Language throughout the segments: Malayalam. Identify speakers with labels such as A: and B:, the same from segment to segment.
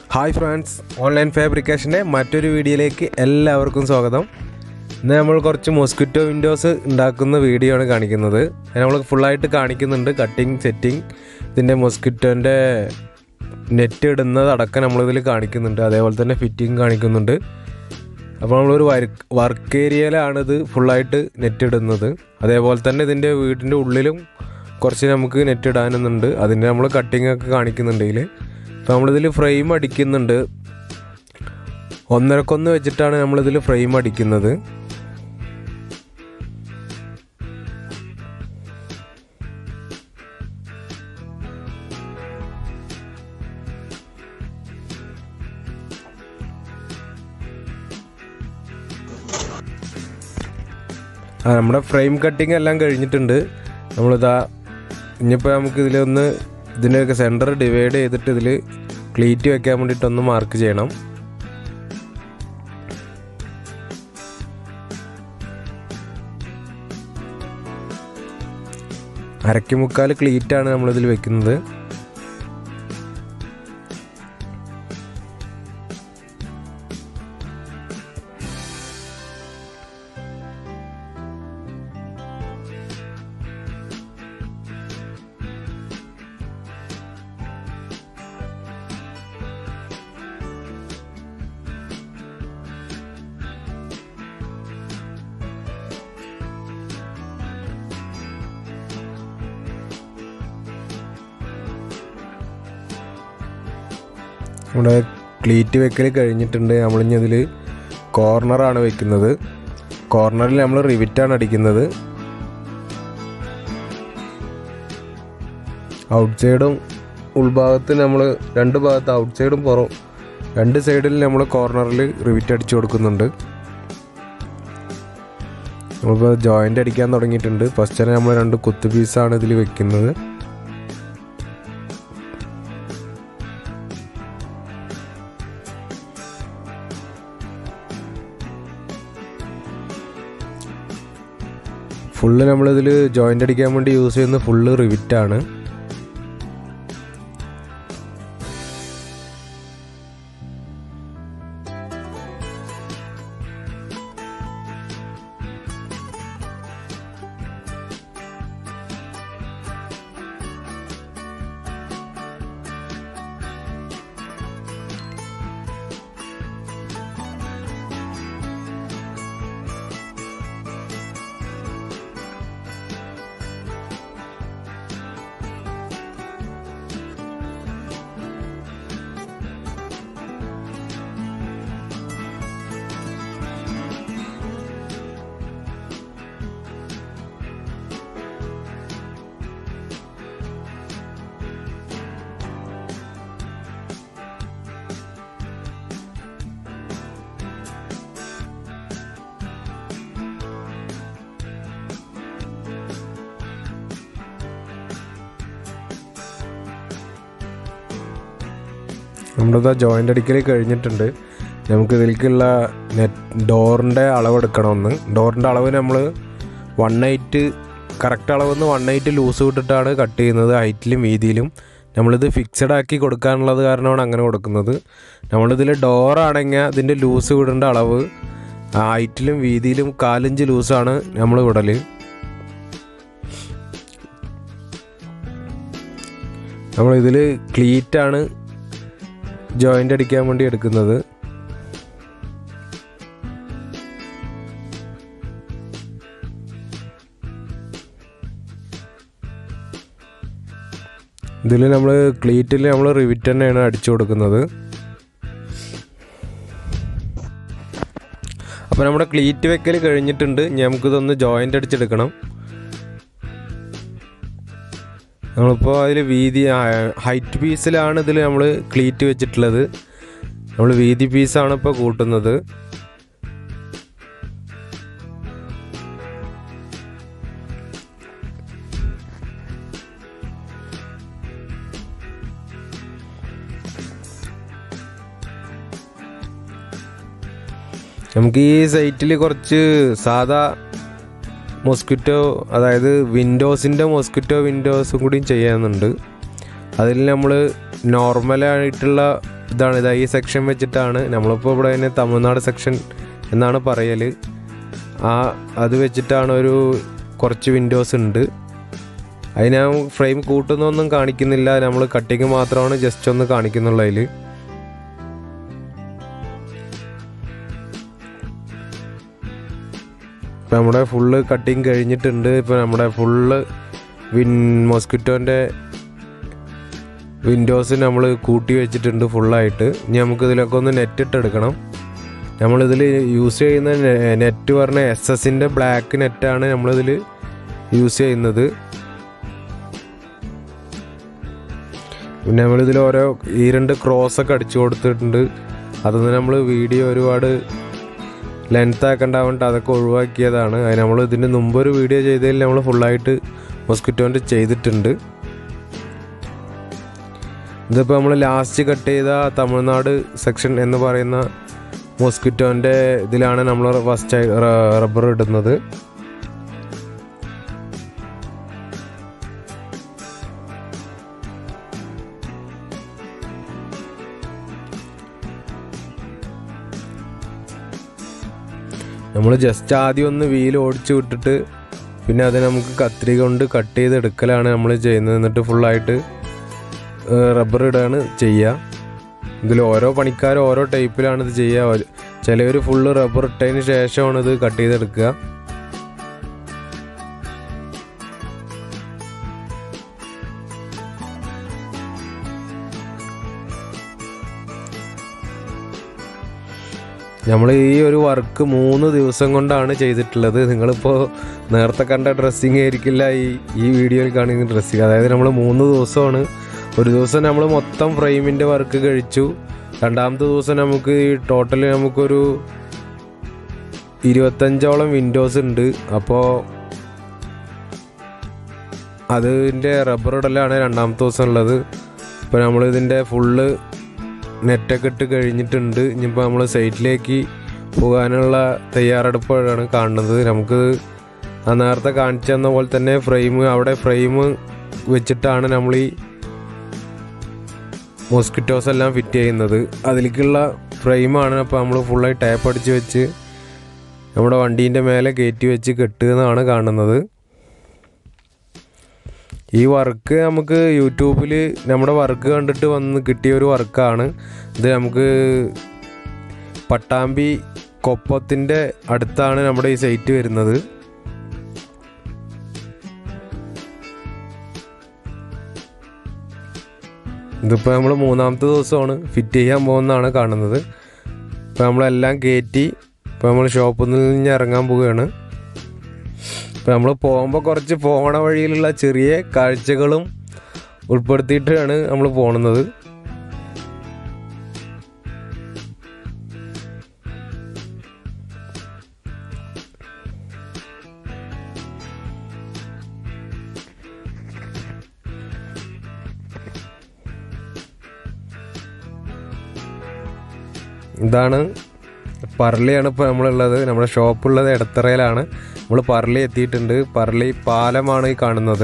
A: ഹായ് ഫ്രണ്ട്സ് ഓൺലൈൻ ഫാബ്രിക്കേഷൻ്റെ മറ്റൊരു വീഡിയോയിലേക്ക് എല്ലാവർക്കും സ്വാഗതം ഇന്ന് നമ്മൾ കുറച്ച് മോസ്കിറ്റോ വിൻഡോസ് ഉണ്ടാക്കുന്ന വീഡിയോ ആണ് കാണിക്കുന്നത് അത് നമ്മൾ ഫുള്ളായിട്ട് കാണിക്കുന്നുണ്ട് കട്ടിങ് സെറ്റിങ് ഇതിൻ്റെ മോസ്കിറ്റോൻ്റെ നെറ്റ് ഇടുന്നത് അടക്കം നമ്മളിതിൽ കാണിക്കുന്നുണ്ട് അതേപോലെ തന്നെ ഫിറ്റിംഗ് കാണിക്കുന്നുണ്ട് അപ്പോൾ നമ്മളൊരു വർക്ക് വർക്ക് ഏരിയയിലാണിത് ഫുള്ളായിട്ട് നെറ്റ് ഇടുന്നത് അതേപോലെ തന്നെ ഇതിൻ്റെ വീടിൻ്റെ ഉള്ളിലും കുറച്ച് നമുക്ക് നെറ്റ് ഇടാനുണ്ട് അതിൻ്റെ നമ്മൾ കട്ടിങ് ഒക്കെ കാണിക്കുന്നുണ്ട് ഇതിൽ അപ്പോൾ നമ്മളിതിൽ ഫ്രെയിം അടിക്കുന്നുണ്ട് ഒന്നരക്കൊന്ന് വെച്ചിട്ടാണ് നമ്മളിതിൽ ഫ്രെയിം അടിക്കുന്നത് ആ നമ്മുടെ ഫ്രെയിം കട്ടിങ് എല്ലാം കഴിഞ്ഞിട്ടുണ്ട് നമ്മളിതാ ഇനിയിപ്പോൾ നമുക്ക് ഇതിലൊന്ന് ഇതിൻ്റെയൊക്കെ സെൻറ്റർ ഡിവൈഡ് ചെയ്തിട്ട് ഇതിൽ ക്ലീറ്റ് വെക്കാൻ വേണ്ടിയിട്ടൊന്ന് മാർക്ക് ചെയ്യണം അരയ്ക്ക് മുക്കാൽ ക്ലീറ്റാണ് നമ്മളിതിൽ വെക്കുന്നത് നമ്മുടെ ക്ലീറ്റ് വെക്കൽ കഴിഞ്ഞിട്ടുണ്ട് നമ്മളിനി അതിൽ കോർണറാണ് വെക്കുന്നത് കോർണറിൽ നമ്മൾ റിവിറ്റാണ് അടിക്കുന്നത് ഔട്ട് സൈഡും ഉൾഭാഗത്ത് നമ്മൾ രണ്ട് ഭാഗത്ത് ഔട്ട് സൈഡും പുറം രണ്ട് സൈഡിൽ നമ്മൾ കോർണറിൽ റിവിറ്റ് അടിച്ചു കൊടുക്കുന്നുണ്ട് നമ്മളിപ്പോൾ ജോയിൻ്റ് അടിക്കാൻ തുടങ്ങിയിട്ടുണ്ട് ഫസ്റ്റ് തന്നെ നമ്മൾ രണ്ട് കുത്തു പീസാണ് ഇതിൽ വെക്കുന്നത് ഫുള്ള് നമ്മളിതിൽ ജോയിൻ്റ് അടിക്കാൻ വേണ്ടി യൂസ് ചെയ്യുന്ന ഫുള്ള് റിവിറ്റാണ് നമ്മുടെ ജോയിൻ്റ് അടിക്കൽ കഴിഞ്ഞിട്ടുണ്ട് നമുക്ക് ഇതിലേക്കുള്ള നെറ്റ് ഡോറിൻ്റെ അളവ് എടുക്കണമെന്ന് ഡോറിൻ്റെ അളവ് നമ്മൾ വൺ എയ്റ്റ് കറക്റ്റ് അളവെന്ന് വൺ എയ്റ്റ് ലൂസ് വിട്ടിട്ടാണ് കട്ട് ചെയ്യുന്നത് ഹൈറ്റിലും വീതിയിലും നമ്മളിത് ഫിക്സഡ് ആക്കി കൊടുക്കാനുള്ളത് കാരണമാണ് അങ്ങനെ കൊടുക്കുന്നത് നമ്മളിതിൽ ഡോറാണെങ്കിൽ അതിൻ്റെ ലൂസ് വിടേണ്ട അളവ് ഹൈറ്റിലും വീതിയിലും കാലഞ്ച് ലൂസാണ് നമ്മൾ വിടൽ നമ്മളിതിൽ ക്ലീറ്റാണ് ജോയിൻ്റ് അടിക്കാൻ വേണ്ടി എടുക്കുന്നത് ഇതിൽ നമ്മൾ ക്ലീറ്റിൽ നമ്മൾ റിവിറ്റ് തന്നെയാണ് അടിച്ചു കൊടുക്കുന്നത് അപ്പോൾ നമ്മുടെ ക്ലീറ്റ് വെക്കൽ കഴിഞ്ഞിട്ടുണ്ട് ഇനി നമുക്കിതൊന്ന് ജോയിൻ്റ് അടിച്ചെടുക്കണം നമ്മളിപ്പോൾ അതിൽ വീതി ഹൈറ്റ് പീസിലാണ് ഇതിൽ നമ്മൾ ക്ലീറ്റ് വെച്ചിട്ടുള്ളത് നമ്മൾ വീതി പീസാണ് ഇപ്പോൾ കൂട്ടുന്നത് നമുക്ക് ഈ സൈറ്റിൽ കുറച്ച് സാധാ മോസ്കിറ്റോ അതായത് വിൻഡോസിൻ്റെ മോസ്കിറ്റോ വിൻഡോസും കൂടിയും ചെയ്യാനുണ്ട് അതിൽ നമ്മൾ നോർമലായിട്ടുള്ള ഇതാണ് ഇതാ ഈ സെക്ഷൻ വെച്ചിട്ടാണ് നമ്മളിപ്പോൾ ഇവിടെ അതിനെ തമിഴ്നാട് സെക്ഷൻ എന്നാണ് പറയൽ ആ അത് വെച്ചിട്ടാണ് ഒരു കുറച്ച് വിൻഡോസ് ഉണ്ട് അതിന് ഞാൻ ഫ്രെയിം കൂട്ടുന്നൊന്നും കാണിക്കുന്നില്ല നമ്മൾ കട്ടിങ് മാത്രമാണ് ജസ്റ്റ് ഒന്ന് കാണിക്കുന്നുള്ളൂ അതിൽ ഇപ്പം നമ്മുടെ ഫുള്ള് കട്ടിങ് കഴിഞ്ഞിട്ടുണ്ട് ഇപ്പം നമ്മുടെ ഫുള്ള് വിൻ മോസ്കിറ്റോൻ്റെ വിൻഡോസ് നമ്മൾ കൂട്ടി വെച്ചിട്ടുണ്ട് ഫുള്ളായിട്ട് ഇനി നമുക്ക് ഇതിലൊക്കെ ഒന്ന് നെറ്റ് ഇട്ടെടുക്കണം നമ്മളിതിൽ യൂസ് ചെയ്യുന്ന നെറ്റ് പറഞ്ഞ എസ് എസിൻ്റെ ബ്ലാക്ക് നെറ്റാണ് നമ്മളിതിൽ യൂസ് ചെയ്യുന്നത് പിന്നെ നമ്മളിതിൽ ഓരോ ഈ രണ്ട് ക്രോസ് ഒക്കെ അടിച്ചു കൊടുത്തിട്ടുണ്ട് അതൊന്നും നമ്മൾ വീഡിയോ ഒരുപാട് ലെങ്ത് ആക്കേണ്ട വേണ്ടിട്ട് അതൊക്കെ ഒഴിവാക്കിയതാണ് അത് നമ്മൾ ഇതിന് മുമ്പ് ഒരു വീഡിയോ ചെയ്തതിൽ നമ്മൾ ഫുള്ളായിട്ട് മോസ്കിറ്റോൻ്റെ ചെയ്തിട്ടുണ്ട് ഇതിപ്പോൾ നമ്മൾ ലാസ്റ്റ് കട്ട് ചെയ്ത തമിഴ്നാട് സെക്ഷൻ എന്ന് പറയുന്ന മോസ്കിറ്റോൻ്റെ ഇതിലാണ് നമ്മൾ ഫസ്റ്റ് റബ്ബർ ഇടുന്നത് നമ്മൾ ജസ്റ്റ് ആദ്യം ഒന്ന് വീൽ ഓടിച്ച് വിട്ടിട്ട് പിന്നെ അത് നമുക്ക് കത്രിക കൊണ്ട് കട്ട് ചെയ്ത് എടുക്കലാണ് നമ്മൾ ചെയ്യുന്നത് എന്നിട്ട് ഫുള്ളായിട്ട് റബ്ബർ ഇടുകയാണ് ചെയ്യുക ഇതിൽ ഓരോ പണിക്കാരും ഓരോ ടൈപ്പിലാണ് ഇത് ചെയ്യുക ചിലവർ ഫുള്ള് റബ്ബർ ഇട്ടതിന് ശേഷമാണ് ഇത് കട്ട് ചെയ്തെടുക്കുക നമ്മൾ ഈ ഒരു വർക്ക് മൂന്ന് ദിവസം കൊണ്ടാണ് ചെയ്തിട്ടുള്ളത് നിങ്ങളിപ്പോൾ നേരത്തെ കണ്ട ഡ്രസ്സിങ് ആയിരിക്കില്ല ഈ ഈ വീഡിയോയിൽ കാണുന്ന ഡ്രസ്സിങ് അതായത് നമ്മൾ മൂന്ന് ദിവസമാണ് ഒരു ദിവസം നമ്മൾ മൊത്തം ഫ്രെയിമിൻ്റെ വർക്ക് കഴിച്ചു രണ്ടാമത്തെ ദിവസം നമുക്ക് ടോട്ടൽ നമുക്കൊരു ഇരുപത്തഞ്ചോളം വിൻഡോസ് ഉണ്ട് അപ്പോൾ അതിൻ്റെ റബ്ബർ ഇടലാണ് രണ്ടാമത്തെ ദിവസം ഉള്ളത് ഇപ്പോൾ നമ്മൾ ഇതിൻ്റെ ഫുള്ള് നെറ്റൊക്കെ ഇട്ട് കഴിഞ്ഞിട്ടുണ്ട് ഇനിയിപ്പോൾ നമ്മൾ സൈറ്റിലേക്ക് പോകാനുള്ള തയ്യാറെടുപ്പാണ് കാണുന്നത് നമുക്ക് ആ നേരത്തെ കാണിച്ചു തന്ന പോലെ തന്നെ ഫ്രെയിം അവിടെ ഫ്രെയിം വെച്ചിട്ടാണ് നമ്മൾ ഈ മോസ്കിറ്റോസ് എല്ലാം ഫിറ്റ് ചെയ്യുന്നത് അതിലേക്കുള്ള ഫ്രെയിമാണ് അപ്പോൾ നമ്മൾ ഫുള്ളായി ടാപ്പ് അടിച്ച് വെച്ച് നമ്മുടെ വണ്ടീൻ്റെ മേലെ കയറ്റി വെച്ച് കെട്ടുന്നതാണ് കാണുന്നത് ഈ വർക്ക് നമുക്ക് യൂട്യൂബിൽ നമ്മുടെ വർക്ക് കണ്ടിട്ട് വന്ന് കിട്ടിയ ഒരു വർക്കാണ് ഇത് നമുക്ക് പട്ടാമ്പി കൊപ്പത്തിൻ്റെ അടുത്താണ് നമ്മുടെ ഈ സൈറ്റ് വരുന്നത് ഇതിപ്പോൾ നമ്മൾ മൂന്നാമത്തെ ദിവസമാണ് ഫിറ്റ് ചെയ്യാൻ പോകുന്നതാണ് കാണുന്നത് ഇപ്പോൾ നമ്മളെല്ലാം കയറ്റി ഇപ്പോൾ നമ്മൾ ഷോപ്പിൽ നിന്ന് ഇറങ്ങാൻ പോവുകയാണ് ഇപ്പോൾ നമ്മൾ പോകുമ്പോൾ കുറച്ച് പോണ വഴിയിലുള്ള ചെറിയ കാഴ്ചകളും ഉൾപ്പെടുത്തിയിട്ടാണ് നമ്മൾ പോകുന്നത് ഇതാണ് പറളിയാണ് ഇപ്പോൾ നമ്മളുള്ളത് നമ്മുടെ ഷോപ്പുള്ളത് എടത്തറയിലാണ് നമ്മൾ പറളി എത്തിയിട്ടുണ്ട് പറളി പാലമാണ് ഈ കാണുന്നത്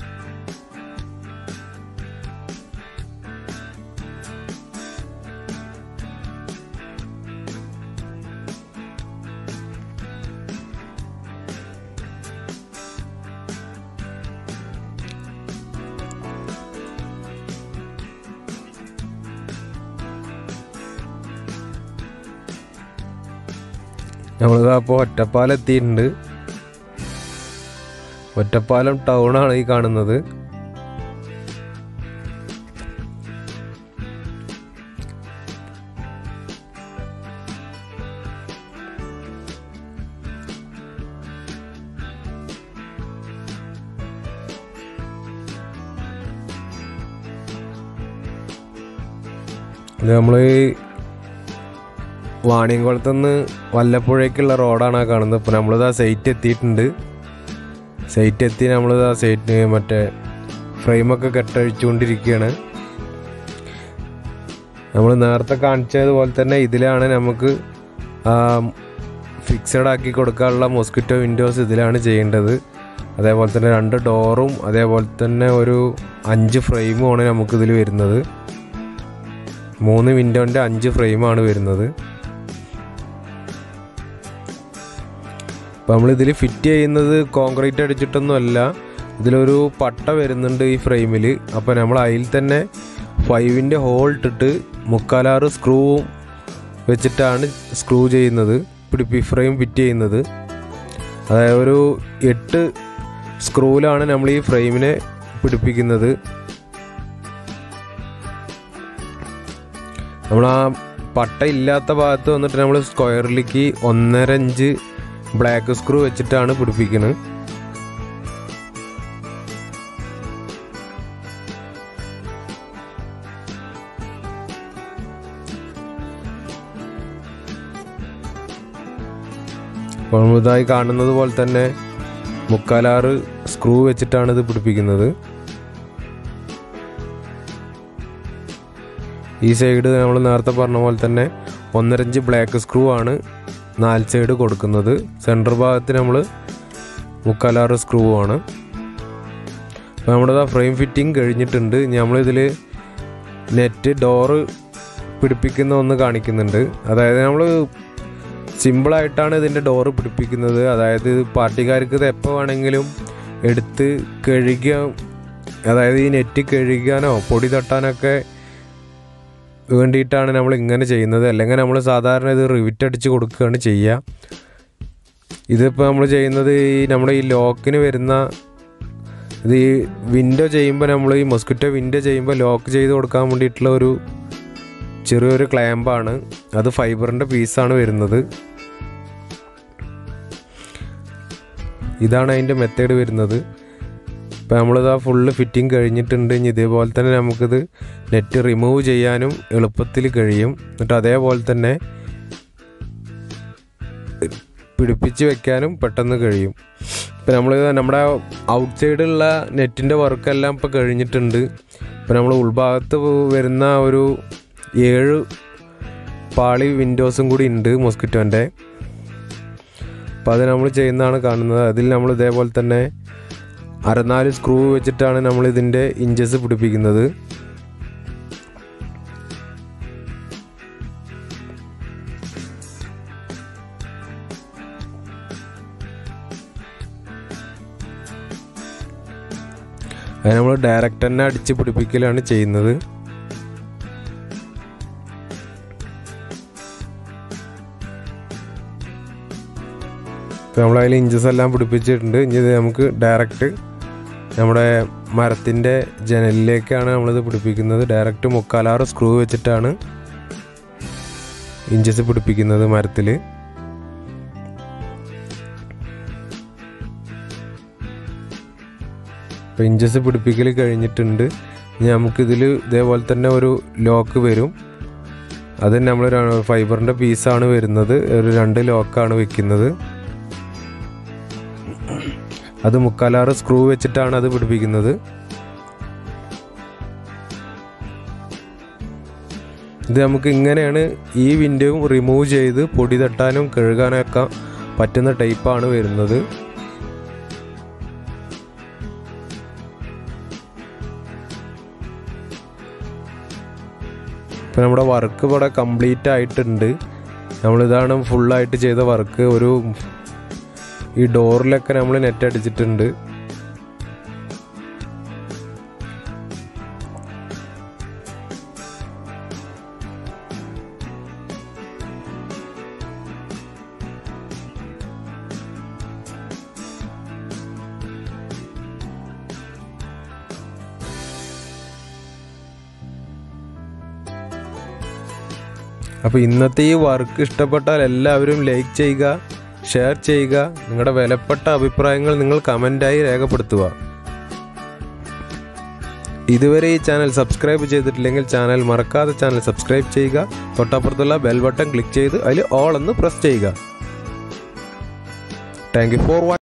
A: നമ്മളിതാ ഇപ്പോൾ ഒറ്റപ്പാലം എത്തിയിട്ടുണ്ട് ഒറ്റപ്പാലം ടൗണാണ് ഈ കാണുന്നത് ഇത് നമ്മൾ വാണിയംകുളത്തുനിന്ന് വല്ലപ്പുഴയ്ക്കുള്ള റോഡാണ് ആ കാണുന്നത് ഇപ്പോൾ നമ്മളിത് ആ സൈറ്റ് എത്തിയിട്ടുണ്ട് സൈറ്റ് എത്തി നമ്മളിത് ആ സൈറ്റ് മറ്റേ ഫ്രെയിമൊക്കെ കെട്ടഴിച്ചുകൊണ്ടിരിക്കുകയാണ് നമ്മൾ നേരത്തെ കാണിച്ചതുപോലെ തന്നെ ഇതിലാണ് നമുക്ക് ഫിക്സഡ് ആക്കി കൊടുക്കാനുള്ള മോസ്കിറ്റോ വിൻഡോസ് ഇതിലാണ് ചെയ്യേണ്ടത് അതേപോലെ തന്നെ രണ്ട് ഡോറും അതേപോലെ തന്നെ ഒരു അഞ്ച് ഫ്രെയിമുമാണ് നമുക്കിതിൽ വരുന്നത് മൂന്ന് വിൻഡോൻ്റെ അഞ്ച് ഫ്രെയിമാണ് വരുന്നത് അപ്പോൾ നമ്മൾ ഇതിൽ ഫിറ്റ് ചെയ്യുന്നത് കോൺക്രീറ്റ് അടിച്ചിട്ടൊന്നും അല്ല ഇതിലൊരു പട്ട വരുന്നുണ്ട് ഈ ഫ്രെയിമിൽ അപ്പോൾ നമ്മൾ അതിൽ തന്നെ ഫൈവിൻ്റെ ഹോൾ ഇട്ടിട്ട് മുക്കാലാറ് സ്ക്രൂവും വെച്ചിട്ടാണ് സ്ക്രൂ ചെയ്യുന്നത് പിടിപ്പി ഫ്രെയിം ഫിറ്റ് ചെയ്യുന്നത് അതായത് ഒരു എട്ട് സ്ക്രൂവിലാണ് നമ്മൾ ഈ ഫ്രെയിമിനെ പിടിപ്പിക്കുന്നത് നമ്മൾ ആ പട്ട ഇല്ലാത്ത ഭാഗത്ത് വന്നിട്ട് നമ്മൾ സ്ക്വയറിലേക്ക് ഒന്നര ഇഞ്ച് ബ്ലാക്ക് സ്ക്രൂ വെച്ചിട്ടാണ് പിടിപ്പിക്കുന്നത് അപ്പോൾ ഇതായി കാണുന്നത് പോലെ തന്നെ മുക്കാലാറ് സ്ക്രൂ വെച്ചിട്ടാണ് ഇത് പിടിപ്പിക്കുന്നത് ഈ സൈഡ് നമ്മൾ നേരത്തെ പറഞ്ഞ പോലെ തന്നെ ഒന്നരഞ്ച് ബ്ലാക്ക് സ്ക്രൂ ആണ് നാല് സൈഡ് കൊടുക്കുന്നത് സെൻറ്റർ ഭാഗത്ത് നമ്മൾ മുക്കാലാറ് സ്ക്രൂ ആണ് അപ്പോൾ നമ്മുടെ ഫ്രെയിം ഫിറ്റിംഗ് കഴിഞ്ഞിട്ടുണ്ട് ഇനി നമ്മളിതിൽ നെറ്റ് ഡോറ് പിടിപ്പിക്കുന്ന ഒന്ന് കാണിക്കുന്നുണ്ട് അതായത് നമ്മൾ സിമ്പിളായിട്ടാണ് ഇതിൻ്റെ ഡോറ് പിടിപ്പിക്കുന്നത് അതായത് പാർട്ടിക്കാർക്ക് ഇത് എപ്പോൾ വേണമെങ്കിലും എടുത്ത് കഴുകാൻ അതായത് ഈ നെറ്റ് കഴുകാനോ പൊടി തട്ടാനൊക്കെ വേണ്ടിയിട്ടാണ് നമ്മൾ ഇങ്ങനെ ചെയ്യുന്നത് അല്ലെങ്കിൽ നമ്മൾ സാധാരണ ഇത് റിവിറ്റ് അടിച്ച് കൊടുക്കുകയാണ് ചെയ്യുക ഇതിപ്പോൾ നമ്മൾ ചെയ്യുന്നത് ഈ നമ്മുടെ ഈ ലോക്കിന് വരുന്ന ഇത് ഈ വിൻഡോ ചെയ്യുമ്പോൾ നമ്മൾ ഈ മൊസ്കിറ്റോ വിൻഡോ ചെയ്യുമ്പോൾ ലോക്ക് ചെയ്ത് കൊടുക്കാൻ വേണ്ടിയിട്ടുള്ള ഒരു ചെറിയൊരു ക്ലാമ്പാണ് അത് ഫൈബറിൻ്റെ പീസാണ് വരുന്നത് ഇതാണ് അതിൻ്റെ മെത്തേഡ് വരുന്നത് ഇപ്പോൾ നമ്മളിത് ആ ഫുള്ള് ഫിറ്റിംഗ് കഴിഞ്ഞിട്ടുണ്ട് ഇനി ഇതേപോലെ തന്നെ നമുക്കിത് നെറ്റ് റിമൂവ് ചെയ്യാനും എളുപ്പത്തിൽ കഴിയും എന്നിട്ട് അതേപോലെ തന്നെ പിടിപ്പിച്ച് വെക്കാനും പെട്ടെന്ന് കഴിയും ഇപ്പം നമ്മൾ നമ്മുടെ ഔട്ട് സൈഡുള്ള നെറ്റിൻ്റെ വർക്കെല്ലാം ഇപ്പോൾ കഴിഞ്ഞിട്ടുണ്ട് ഇപ്പം നമ്മൾ ഉൾഭാഗത്ത് വരുന്ന ഒരു ഏഴ് പാളി വിൻഡോസും കൂടി ഉണ്ട് മോസ്കിറ്റോൻ്റെ അപ്പോൾ അത് നമ്മൾ ചെയ്യുന്നതാണ് കാണുന്നത് അതിൽ നമ്മൾ ഇതേപോലെ തന്നെ അരനാല് സ്ക്രൂ വെച്ചിട്ടാണ് നമ്മൾ ഇതിൻ്റെ ഇഞ്ചസ് പിടിപ്പിക്കുന്നത് അത് നമ്മൾ ഡയറക്റ്റ് തന്നെ അടിച്ച് പിടിപ്പിക്കലാണ് ചെയ്യുന്നത് ഇപ്പോൾ നമ്മളതിൽ ഇഞ്ചസ് എല്ലാം പിടിപ്പിച്ചിട്ടുണ്ട് ഇനി ഇത് നമുക്ക് ഡയറക്റ്റ് നമ്മുടെ മരത്തിൻ്റെ ജനലിലേക്കാണ് നമ്മളിത് പിടിപ്പിക്കുന്നത് ഡയറക്റ്റ് മുക്കാലാറ് സ്ക്രൂ വെച്ചിട്ടാണ് ഇഞ്ചസ് പിടിപ്പിക്കുന്നത് മരത്തിൽ ഇപ്പോൾ ഇഞ്ചസ് പിടിപ്പിക്കൽ കഴിഞ്ഞിട്ടുണ്ട് ഇനി നമുക്കിതിൽ ഇതേപോലെ തന്നെ ഒരു ലോക്ക് വരും അത് നമ്മൾ ഫൈബറിൻ്റെ പീസാണ് വരുന്നത് ഒരു രണ്ട് ലോക്കാണ് വെക്കുന്നത് അത് മുക്കാലാറ് സ്ക്രൂ വെച്ചിട്ടാണ് അത് പിടിപ്പിക്കുന്നത് ഇത് നമുക്ക് ഇങ്ങനെയാണ് ഈ വിൻഡോയും റിമൂവ് ചെയ്ത് പൊടി തട്ടാനും കഴുകാനും ഒക്കെ പറ്റുന്ന ടൈപ്പാണ് വരുന്നത് ഇപ്പം നമ്മുടെ വർക്ക് ഇവിടെ കംപ്ലീറ്റ് ആയിട്ടുണ്ട് നമ്മളിതാണ് ഫുള്ളായിട്ട് ചെയ്ത വർക്ക് ഒരു ഈ ഡോറിലൊക്കെ നമ്മൾ നെറ്റ് അടിച്ചിട്ടുണ്ട് അപ്പോൾ ഇന്നത്തെ ഈ വർക്ക് ഇഷ്ടപ്പെട്ടാൽ എല്ലാവരും ലൈക്ക് ചെയ്യുക ഷെയർ ചെയ്യുക നിങ്ങളുടെ വിലപ്പെട്ട അഭിപ്രായങ്ങൾ നിങ്ങൾ കമൻ്റായി രേഖപ്പെടുത്തുക ഇതുവരെ ഈ ചാനൽ സബ്സ്ക്രൈബ് ചെയ്തിട്ടില്ലെങ്കിൽ ചാനൽ മറക്കാതെ ചാനൽ സബ്സ്ക്രൈബ് ചെയ്യുക തൊട്ടപ്പുറത്തുള്ള ബെൽ ബട്ടൺ ക്ലിക്ക് ചെയ്ത് അതിൽ ഓൾ എന്ന് പ്രസ് ചെയ്യുക താങ്ക് യു ഫോർ